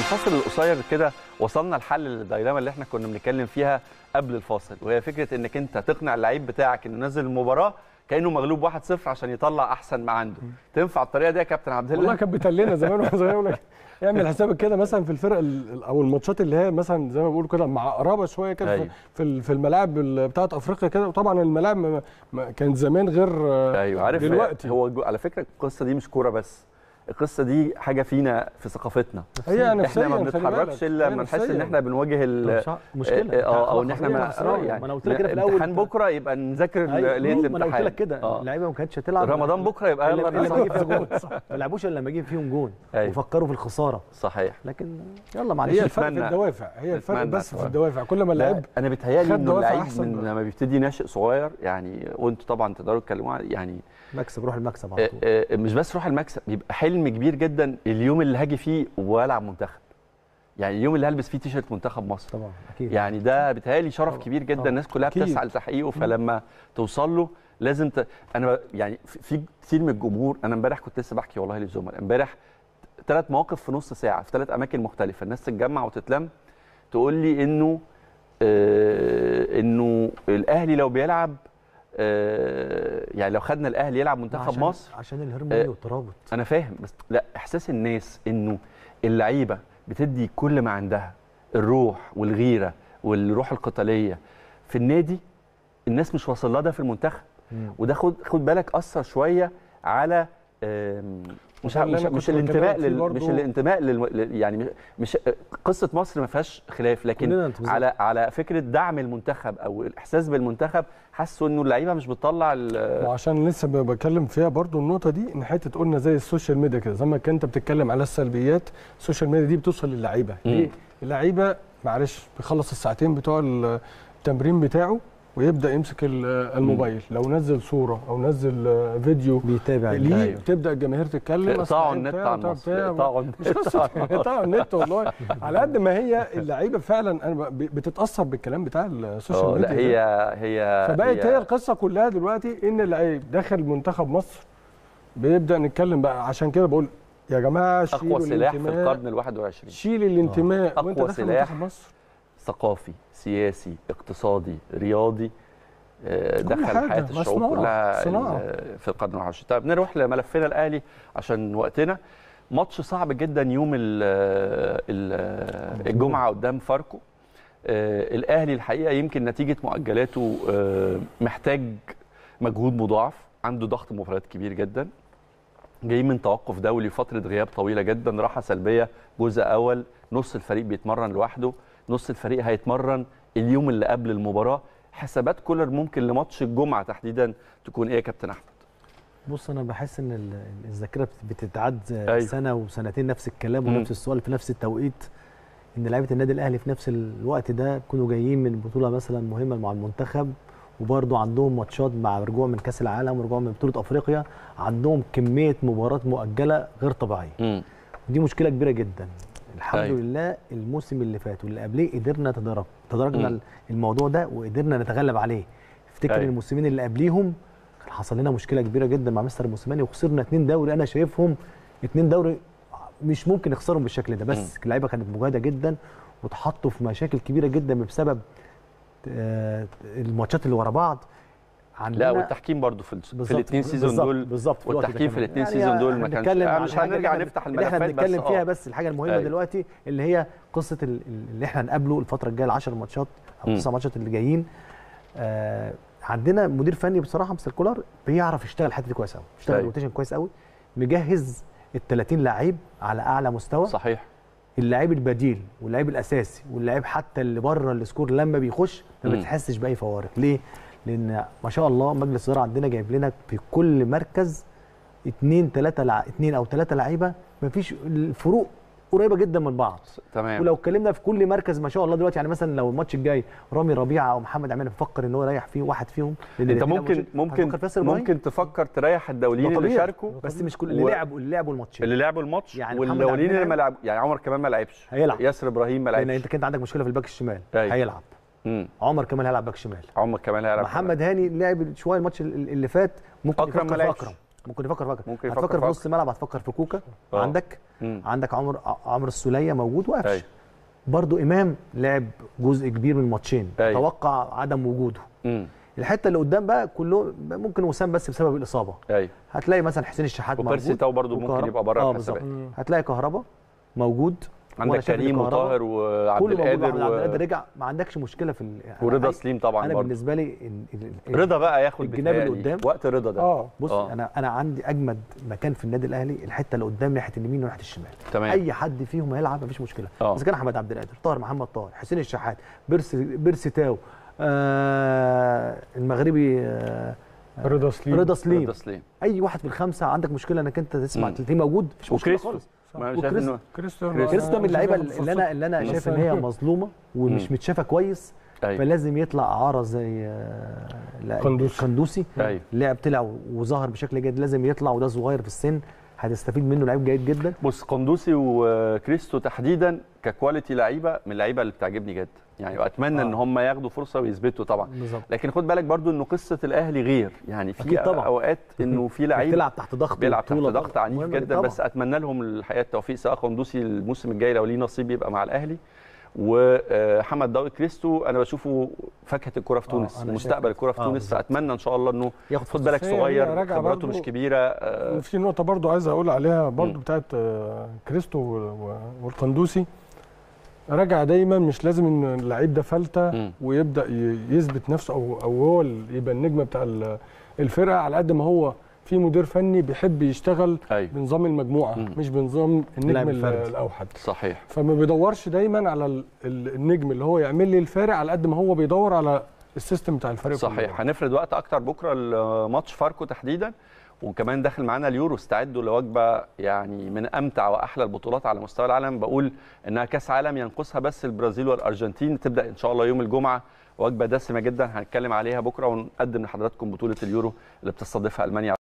الفاصل القصير كده وصلنا لحل للديلاما اللي احنا كنا بنتكلم فيها قبل الفاصل وهي فكره انك انت تقنع اللعيب بتاعك انه نزل المباراه كانه مغلوب 1-0 عشان يطلع احسن ما عنده تنفع الطريقه دي يا كابتن عبد والله الله كان بيتلنا زمان واحنا صغيرين يقول لك اعمل حسابك كده مثلا في الفرق ال- او الماتشات اللي هي مثلا زي ما بيقولوا كده معقربه شويه كده أيوة. في- في ال- في الملاعب ال- بتاعت افريقيا كده وطبعا الملاعب ما- ما- كانت زمان غير آه، ايوه عارف دلوقتي هو جو- على فكره القصه دي مش كوره بس القصه دي حاجه فينا في ثقافتنا هي نفسيا احنا ما خلي بنتحركش بالك. الا هي لما نحس ان نفسياً. احنا بنواجه ال صح، مشكله اه او ان احنا خلاص، ما هي نفسية. يعني ما انا قلت لك كده في الاول امتحان بكره يبقى نذاكر أيوة، ليله ما انا الامتحان قلت لك كده آه. اللعيبه ما كانتش هتلعب رمضان بكره يبقى الا يلا إلا لما يجيب فيها نصحى. جون ما لعبوش الا لما يجيب فيهم جون أيوة. وفكروا في الخساره صحيح لكن يلا معلش هي الفرق في نتمنى- الدوافع هي الفرق نتمنى بس في طبعاً. الدوافع كل ما لا، اللعيب انا بيتهيألي خد انه دوافع اللعيب أحسن من بقى. لما بيبتدي ناشئ صغير يعني وانتوا طبعا تقدروا تتكلموا عن- يعني مكسب روح المكسب على آه، طول آه، مش بس روح المكسب بيبقى حلم كبير جدا اليوم اللي هاجي فيه والعب منتخب يعني اليوم اللي هلبس فيه تيشيرت منتخب مصر طبعا اكيد يعني ده بيتهيألي شرف طبعاً، كبير جدا طبعاً. الناس كلها أكيد. بتسعى لتحقيقه فلما توصل له لازم ت... انا ب- يعني في- في كتير من الجمهور انا امبارح كنت لسه بحكي والله للزملاء امبارح ثلاث مواقف في نص ساعه في ثلاث اماكن مختلفه الناس تتجمع وتتلم تقول لي انه آه انه الاهلي لو بيلعب آه يعني لو خدنا الاهلي يلعب منتخب عشان مصر عشان الهرموني آه، والترابط انا فاهم بس لا احساس الناس انه اللعيبه بتدي كل ما عندها الروح والغيره والروح القتاليه في النادي الناس مش واصل لها ده في المنتخب مم. وده خد خد بالك اثر شويه على آم، مش وده اللي مش, أنا مش كنت الانتماء بكلمك فيه لل برضو. مش الانتماء لل لل- يعني مش قصه مصر ما فيهاش خلاف لكن كلنا بالظبط. على على فكره دعم المنتخب او الاحساس بالمنتخب حسوا انه اللعيبه مش بتطلع ال- وعشان لسه ب- بتكلم فيها برضو النقطه دي ان حته قلنا زي السوشيال ميديا كده زي ما كنت انت بتتكلم على السلبيات السوشيال ميديا دي بتوصل للعيبه مم. ليه اللعيبه معلش بيخلص الساعتين بتوع التمرين بتاعه ويبدا يمسك ال- الموبايل لو نزل صوره او نزل آه، فيديو بيتابع ليه أيوة. تبدا الجماهير تتكلم اقطعوا أصل النت بتاع- عن بتاع- مصر بتاع- اقطعوا مش النت قصه عن مصر. قطاع النت والله على قد ما هي اللعيبه فعلا انا ب- بتتاثر بالكلام بتاع السوشيال اه ميديا لا ده. هي هي فبقت هي القصه كلها دلوقتي ان اللعيب داخل منتخب مصر بيبدا نتكلم بقى عشان كده بقول يا جماعه شيلوا اقوى سلاح في الانتماء القرن ال 21 شيل الانتماء أقوى وانت داخل سلاح. منتخب مصر ثقافي سياسي اقتصادي رياضي آه، كل دخل حاجة، حياه ما الشعوب صناعة، كلها صناعة. ال- في القرن العشرين طيب نروح لملفنا الاهلي عشان وقتنا ماتش صعب جدا يوم ال ال الجمعه قدام فاركو آه، الاهلي الحقيقه يمكن نتيجه مؤجلاته آه، محتاج مجهود مضاعف عنده ضغط مباريات كبير جدا جاي من توقف دولي فتره غياب طويله جدا راحه سلبيه جزء اول نص الفريق بيتمرن لوحده نص الفريق هيتمرن اليوم اللي قبل المباراه حسابات كولر ممكن لماتش الجمعه تحديدا تكون ايه يا كابتن احمد بص انا بحس ان ال- الذاكره بت- بتتعاد أيوة. سنه وسنتين نفس الكلام مم. ونفس السؤال في نفس التوقيت ان لعيبه النادي الاهلي في نفس الوقت ده يكونوا جايين من بطوله مثلا مهمه مع المنتخب وبرضه عندهم ماتشات مع رجوع من كاس العالم ورجوع من بطوله افريقيا عندهم كميه مباريات مؤجله غير طبيعيه امم ودي مشكله كبيره جدا الحمد أيوة. أيوة. لله الموسم اللي فات واللي قبليه قدرنا نتدرج تدرجنا مم. الموضوع ده وقدرنا نتغلب عليه افتكر أيوة. أيوة. الموسمين اللي قبليهم كان حصل لنا مشكله كبيره جدا مع مستر موسيماني وخسرنا اتنين دوري انا شايفهم اتنين دوري مش ممكن نخسرهم بالشكل ده بس اللعيبه كانت مجهده جدا واتحطوا في مشاكل كبيره جدا بسبب آه، الماتشات اللي ورا بعض عندنا لا والتحكيم برضو في, ال- في بالظبط، الاثنين سيزون بالظبط، دول بالظبط في الوقت ده والتحكيم في كمان. الاثنين يعني سيزون دول ما إحنا كانش بنتكلم آه، عن مش الحاجة هنرجع اللي إحنا- نفتح اللي احنا الملفات بس بنتكلم فيها آه. بس الحاجه المهمه أيوة. دلوقتي اللي هي قصه ال- اللي احنا هنقابله الفتره الجايه العشر ماتشات او مم. تسع ماتشات اللي جايين آه عندنا مدير فني بصراحه مستر كولر بيعرف يشتغل الحته دي كويس قوي يشتغل أيوة. روتيشن كويس قوي مجهز ال 30 لعيب على اعلى مستوى صحيح اللعيب البديل واللعيب الاساسي واللعيب حتى اللي بره السكور لما بيخش ما مم. بتحسش باي فوارق ليه لان ما شاء الله مجلس الاداره عندنا جايب لنا في كل مركز اثنين ثلاثه لع... اثنين او ثلاثه لعيبه ما فيش الفروق قريبه جدا من بعض تمام ولو اتكلمنا في كل مركز ما شاء الله دلوقتي يعني مثلا لو الماتش الجاي رامي ربيعه او محمد عماد بفكر ان هو يريح فيه واحد فيهم لأن انت الاتنين ممكن ماتش- ممكن هتفكر في ياسر إبراهيم؟ ممكن تفكر تريح الدوليين ده اللي طبيعي. شاركوا بس مش كل اللي و- لعبوا اللي لعبوا الماتشين اللي لعبوا الماتش يعني محمد والدوليين عبد اللي ما المنعم لعبوا يعني عمر كمان ما لعبش هيلعب. ياسر ابراهيم ما لان لعبش انت كنت عندك مشكله في الباك الشمال أيوة. هيلعب مم. عمر كمال هيلعب باك شمال عمر كمان هيلعب محمد هاني لعب شويه الماتش اللي اللي فات ممكن أكرم يفكر ما في لعبش. اكرم ممكن يفكر فكر ممكن يفكر هتفكر في فكر. نص الملعب هتفكر في كوكا آه. عندك مم. عندك عمر عمرو السوليه موجود أيوة. وقفش برضو امام لعب جزء كبير من الماتشين أيوة. توقع عدم وجوده مم. الحته اللي قدام بقى كله ممكن وسام بس بسبب الاصابه ايوه هتلاقي مثلا حسين الشحات وبيرسي موجود تاو برضه ممكن وكهربا. يبقى بره اه الحسابات بالظبط هتلاقي كهربا موجود وأنا عندك شايف إن كريم كهربا وطاهر وعبد كله موجود القادر عبد القادر و... رجع ما عندكش مشكله في ال... ورضا أنا- سليم طبعا انا برضه بالنسبه لي ال- ال- رضا بقى ياخد الجناب اللي بيتهيألي قدام. وقت رضا ده اه بص آه. انا انا عندي اجمد مكان في النادي الاهلي الحته اللي قدام ناحيه اليمين وناحيه الشمال تمام اي حد فيهم هيلعب مفيش مشكله آه. اذا كان احمد عبد القادر طاهر محمد طاهر حسين الشحات بيرسي بيرسي تاو آه المغربي آه رضا سليم رضا سليم رضا سليم اي واحد في الخمسه عندك مشكله انك انت تسمع مم. تلاقيه موجود مفيش مشكله وكريستو خالص ما انا شايف وكريستو. انه كريستيانو كريستو من اللعيبه مش هياخد اللي انا اللي انا فرصته. شايف ان هي مظلومه ومش مم. متشافه كويس ايوه فلازم يطلع اعاره زي آه، لا، قندوسي. قندوسي ايوه لعب طلع وظهر بشكل جيد لازم يطلع وده صغير في السن هتستفيد منه لعيب جيد جدا بص قندوسي وكريستو تحديدا ككواليتي لعيبه من اللعيبه اللي بتعجبني جدا يعني واتمنى آه. ان هم ياخدوا فرصه ويثبتوا طبعا بالظبط لكن خد بالك برضو انه قصه الاهلي غير يعني في أكيد طبعا. اوقات انه في لعيب بيلعب تحت ضغط بيلعب تحت وبطولة ضغط عنيف مهم جدا طبعاً. بس اتمنى لهم الحقيقه التوفيق سواء قندوسي الموسم الجاي لو ليه نصيب يبقى مع الاهلي وحمد ضوء كريستو انا بشوفه فاكهه الكره في آه، تونس أنا مستقبل شايف- الكره في آه، تونس بالظبط. فاتمنى ان شاء الله انه ياخد خد بالك بس هي صغير راجعة خبراته برضو- مش كبيره آه، وفي نقطة برضو عايز أقول عليها برضو مم. بتاعت آه، كريستو و- و- والقندوسي راجع دايما مش لازم ان اللعيب ده فلتة مم. ويبدأ ي- يثبت نفسه أو أو هو اللي يبقى النجم بتاع ال- الفرقة على قد ما هو في مدير فني بيحب يشتغل ايوه بنظام المجموعة مم. مش بنظام النجم اللاعب ال- الفردي. الأوحد صحيح فما بيدورش دايما على ال- ال- النجم اللي هو يعمل لي الفارق على قد ما هو بيدور على السيستم بتاع الفريق كله. صحيح هنفرد وقت اكتر بكره الماتش فاركو تحديدا وكمان داخل معانا اليورو استعدوا لوجبه يعني من امتع واحلى البطولات على مستوى العالم بقول انها كاس عالم ينقصها بس البرازيل والارجنتين تبدا ان شاء الله يوم الجمعه وجبه دسمه جدا هنتكلم عليها بكره ونقدم لحضراتكم بطوله اليورو اللي بتستضيفها المانيا